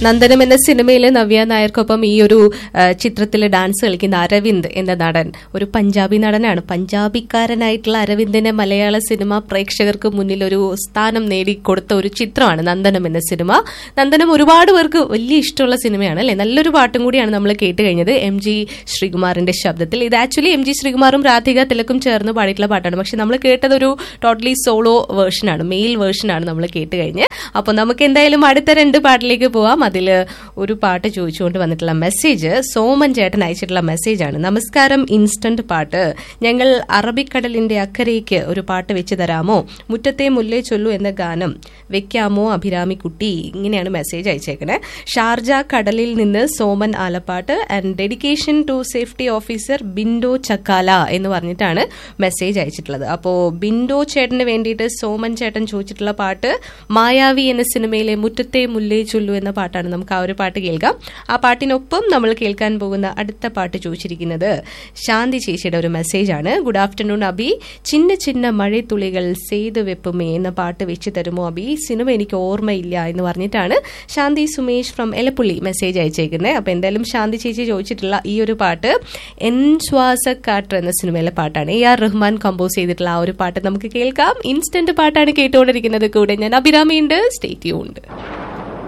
നന്ദനം എന്ന സിനിമയിൽ നവ്യ നായർക്കൊപ്പം ഈ ഒരു ചിത്രത്തിൽ ഡാൻസ് കളിക്കുന്ന അരവിന്ദ് എന്ന നടൻ ഒരു പഞ്ചാബി നടനാണ് പഞ്ചാബിക്കാരനായിട്ടുള്ള അരവിന്ദിനെ മലയാള സിനിമ പ്രേക്ഷകർക്ക് മുന്നിൽ ഒരു സ്ഥാനം നേടിക്കൊടുത്ത ഒരു ചിത്രമാണ് നന്ദനം എന്ന സിനിമ നന്ദനം ഒരുപാട് പേർക്ക് വലിയ ഇഷ്ടമുള്ള സിനിമയാണ് അല്ലെ നല്ലൊരു പാട്ടും കൂടിയാണ് നമ്മൾ കേട്ട് കഴിഞ്ഞത് എം ജി ശ്രീകുമാറിന്റെ ശബ്ദത്തിൽ ഇത് ആക്ച്വലി എം ജി ശ്രീകുമാറും രാധിക തിലക്കും ചേർന്ന് പാടിയിട്ടുള്ള പാട്ടാണ് പക്ഷെ നമ്മൾ കേട്ടത് ഒരു ടോട്ടലി സോളോ വേർഷനാണ് മെയിൽ വേർഷനാണ് നമ്മൾ കേട്ട് കഴിഞ്ഞ് അപ്പോൾ നമുക്ക് എന്തായാലും അടുത്ത രണ്ട് പാട്ടിലേക്ക് പോവാം അതിൽ ഒരു പാട്ട് ചോദിച്ചുകൊണ്ട് വന്നിട്ടുള്ള മെസ്സേജ് സോമൻ ചേട്ടൻ അയച്ചിട്ടുള്ള മെസ്സേജാണ് നമസ്കാരം ഇൻസ്റ്റന്റ് പാട്ട് ഞങ്ങൾ അറബിക്കടലിന്റെ അക്കരയ്ക്ക് ഒരു പാട്ട് വെച്ച് തരാമോ മുറ്റത്തെ മുല്ലേ ചൊല്ലു എന്ന ഗാനം വെക്കാമോ അഭിരാമി കുട്ടി ഇങ്ങനെയാണ് മെസ്സേജ് അയച്ചേക്കണേ ഷാർജ കടലിൽ നിന്ന് Soman Alappatt and dedication to safety officer Bindo Chakkala എന്ന് പറഞ്ഞിട്ടാണ് മെസ്സേജ് അയച്ചിട്ടുള്ളത് അപ്പോൾ ബിൻഡോ ചേട്ടന് വേണ്ടിയിട്ട് സോമൻ ചേട്ടൻ ചോദിച്ചിട്ടുള്ള പാട്ട് മായാവി എന്ന സിനിമയിലെ മുറ്റത്തെ മുല്ലേ ചൊല്ലു എന്ന പാട്ടാണ് നമുക്ക് ആ ഒരു പാട്ട് കേൾക്കാം ആ പാട്ടിനൊപ്പം നമ്മൾ കേൾക്കാൻ പോകുന്ന അടുത്ത പാട്ട് ചോദിച്ചിരിക്കുന്നത് ശാന്തി ചേച്ചിയുടെ ഒരു മെസ്സേജാണ് ഗുഡ് ആഫ്റ്റർനൂൺ അബി ചിന്ന ചിന്ന മഴത്തുള്ളികൾ സെയ്ത് വെപ്പുമേ എന്ന പാട്ട് വെച്ച് തരുമോ അബി സിനിമ എനിക്ക് ഓർമ്മയില്ല എന്ന് പറഞ്ഞിട്ടാണ് ശാന്തി സുമേഷ് ഫ്രം എലപ്പുള്ളി മെസ്സേജ് അയച്ചേക്കുന്നത് അപ്പൊ എന്തായാലും ശാന്തി ചേച്ചി ചോദിച്ചിട്ടുള്ള ഈ ഒരു പാട്ട് എൻ ശ്വാസക്കാട്ട് എന്ന സിനിമയിലെ പാട്ടാണ് എ ആർ റഹ്മാൻ കമ്പോസ് ചെയ്തിട്ടുള്ള ആ ഒരു പാട്ട് നമുക്ക് കേൾക്കാം ഇൻസ്റ്റന്റ് പാട്ടാണ് കേട്ടുകൊണ്ടിരിക്കുന്നത് കൂടെ ഞാൻ അഭിരാമിയുണ്ട് സ്റ്റേറ്റ് ഉണ്ട്